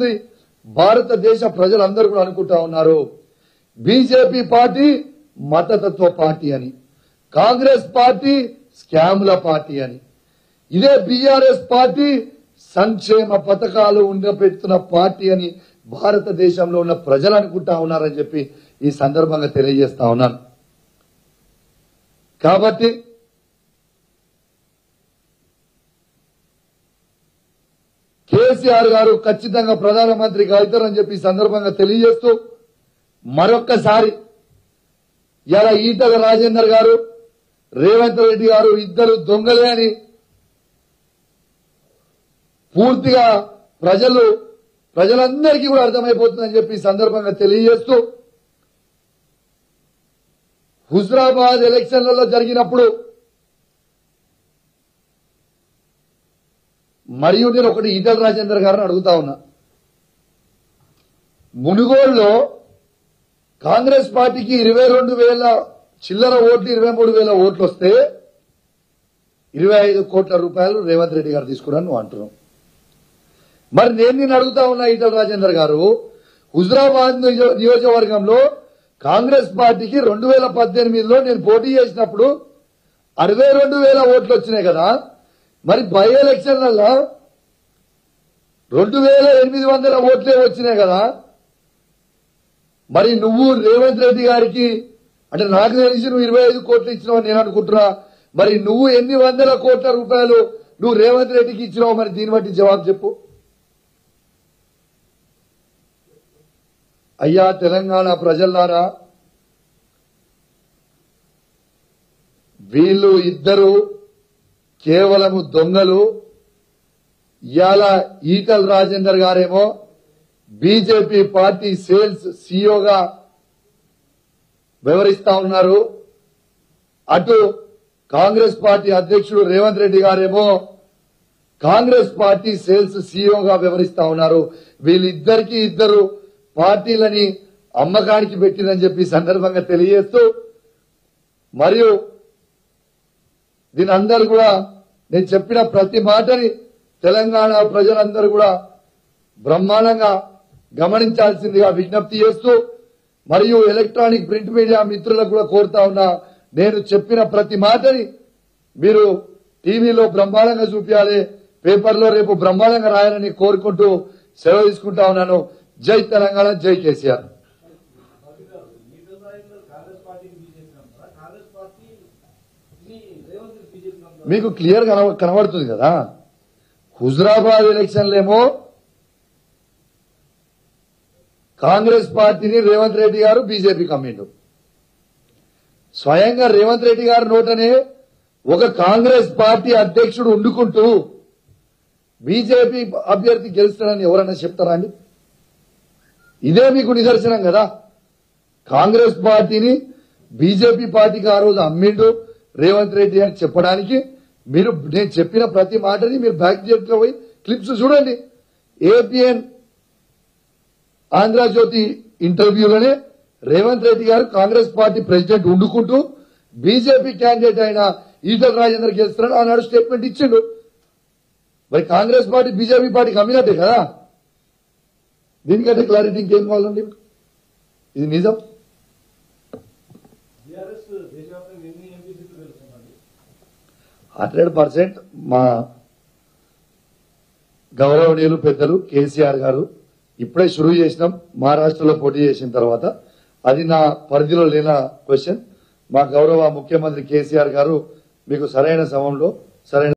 ఉంది భారతదేశ ప్రజలందరూ కూడా అనుకుంటా ఉన్నారు బీజేపీ పార్టీ మతతత్వ పార్టీ అని కాంగ్రెస్ పార్టీ స్కాముల పార్టీ అని ఇదే బీఆర్ఎస్ పార్టీ సంక్షేమ పథకాలు ఉండబెడుతున్న పార్టీ అని భారతదేశంలో ఉన్న ప్రజలు అనుకుంటా ఉన్నారని చెప్పి ఈ సందర్భంగా తెలియజేస్తా ఉన్నాను కాబట్టి కేసీఆర్ గారు ఖచ్చితంగా ప్రధానమంత్రికి అవుతారని చెప్పి ఈ సందర్భంగా తెలియజేస్తూ మరొక్కసారి ఇలా ఈటల రాజేందర్ గారు రేవంత్ రెడ్డి గారు ఇద్దరు దొంగలే అని పూర్తిగా ప్రజలు ప్రజలందరికీ కూడా అర్థమైపోతుందని చెప్పి ఈ సందర్భంగా తెలియజేస్తూ హుజరాబాద్ ఎలక్షన్లలో జరిగినప్పుడు మరియు నేను ఒకటి ఈటల రాజేందర్ గారిని అడుగుతా ఉన్నా మునుగోడులో కాంగ్రెస్ పార్టీకి ఇరవై రెండు వేల చిల్లర ఓట్లు ఇరవై మూడు వేల ఓట్లు వస్తే ఇరవై ఐదు కోట్ల రూపాయలు రేవంత్ రెడ్డి గారు తీసుకున్నాను నువ్వు అంటున్నావు మరి నేను నేను అడుగుతా ఉన్నా ఈటల రాజేందర్ గారు హుజరాబాద్ నియో- నియోజకవర్గంలో కాంగ్రెస్ పార్టీకి రెండు వేల పద్దెనిమిదిలో నేను పోటీ చేసినప్పుడు అరవై రెండు వేల ఓట్లు వచ్చినాయి కదా మరి బై ఎలక్షన్లలో రెండు వేల ఎనిమిది వందల ఓట్లే వచ్చినాయి కదా మరి నువ్వు రేవంత్ రెడ్డి గారికి అంటే నాకు తెలిసి నువ్వు ఇరవై ఐదు కోట్లు ఇచ్చినావు నేను అనుకుంటున్నా మరి నువ్వు ఎన్ని వందల కోట్ల రూపాయలు నువ్వు రేవంత్ రెడ్డికి ఇచ్చినావు మరి దీన్ని బట్టి జవాబు చెప్పు అయ్యా తెలంగాణ ప్రజలారా వీళ్ళు ఇద్దరు కేవలము దొంగలు ఇవాళ ఈటల్ రాజేందర్ గారేమో బీజేపీ పార్టీ సేల్స్ సీఈఓగా వివరిస్తా ఉన్నారు అటు కాంగ్రెస్ పార్టీ అధ్యక్షుడు రేవంత్ రెడ్డి గారేమో కాంగ్రెస్ పార్టీ సేల్స్ సీఈఓగా వివరిస్తా ఉన్నారు వీళ్ళిద్దరికీ ఇద్దరు పార్టీలని అమ్మకానికి పెట్టిందని చెప్పి ఈ సందర్భంగా తెలియజేస్తూ మరియు దీని అందరూ కూడా నేను చెప్పిన ప్రతి మాటని తెలంగాణ ప్రజలందరూ కూడా బ్రహ్మాండంగా గమనించాల్సిందిగా విజ్ఞప్తి చేస్తూ మరియు ఎలక్ట్రానిక్ ప్రింట్ మీడియా మిత్రులకు కూడా కోరుతా ఉన్నా నేను చెప్పిన ప్రతి మాటని మీరు టీవీలో బ్రహ్మాండంగా చూపించాలి పేపర్లో రేపు బ్రహ్మాండంగా రాయాలని కోరుకుంటూ సెలవు తీసుకుంటా ఉన్నాను జై తెలంగాణ జై కేసీఆర్ ఈటల రాజేందర్ కాంగ్రెస్ పార్టీకి బీజేపీ నమ్ముతారా కాంగ్రెస్ పార్టీ ని రేవంత్ రెడ్డి బీజేపీ నమ్ముతారా మీకు క్లియర్ కనవ- కనబడుతుంది కదా హుజరాబాద్ ఎలక్షన్లేమో కాంగ్రెస్ పార్టీని రేవంత్ రెడ్డి గారు బీజేపీ కమ్మిండు స్వయంగా రేవంత్ రెడ్డి గారి నోటనే ఒక కాంగ్రెస్ పార్టీ అధ్యక్షుడు ఉండుకుంటూ బీజేపీ అభ్యర్థి గెలుస్తాడని ఎవరైనా చెప్తారా అండి ఇదే మీకు నిదర్శనం కదా కాంగ్రెస్ పార్టీని బీజేపీ పార్టీకి ఆ రోజు అమ్మిండు రేవంత్ రెడ్డి అని చెప్పడానికి మీరు నేను చెప్పిన ప్రతి మాటని మీరు బ్యాక్ చేతిలో పోయి క్లిప్స్ చూడండి ఏపీఎన్ ఆంధ్రజ్యోతి ఇంటర్వ్యూలోనే రేవంత్ రెడ్డి గారు కాంగ్రెస్ పార్టీ ప్రెసిడెంట్ ఉండుకుంటూ బీజేపీ క్యాండిడేట్ అయిన ఈటల రాజేందర్ గెలుస్తున్నాడు ఆనాడు స్టేట్మెంట్ ఇచ్చిండు మరి కాంగ్రెస్ పార్టీ బీజేపీ పార్టీకి అమ్మినట్టే కదా దీనికంటే క్లారిటీ ఇంకేం కావాలండి ఇది నిజం బీఆర్ఎస్ దేశవ్యాప్తంగా ఎన్ని ఎంపీ సీట్లు గెలుస్తుందండి హండ్రెడ్ పర్సెంట్ మా గౌరవనీయులు పెద్దలు కేసీఆర్ గారు ఇప్పుడే షురూ చేసినాం మహారాష్ట్రలో పోటీ చేసిన తర్వాత అది నా పరిధిలో లేన క్వశ్చన్ మా గౌరవ ముఖ్యమంత్రి కేసీఆర్ గారు మీకు సరైన సమయంలో సరైన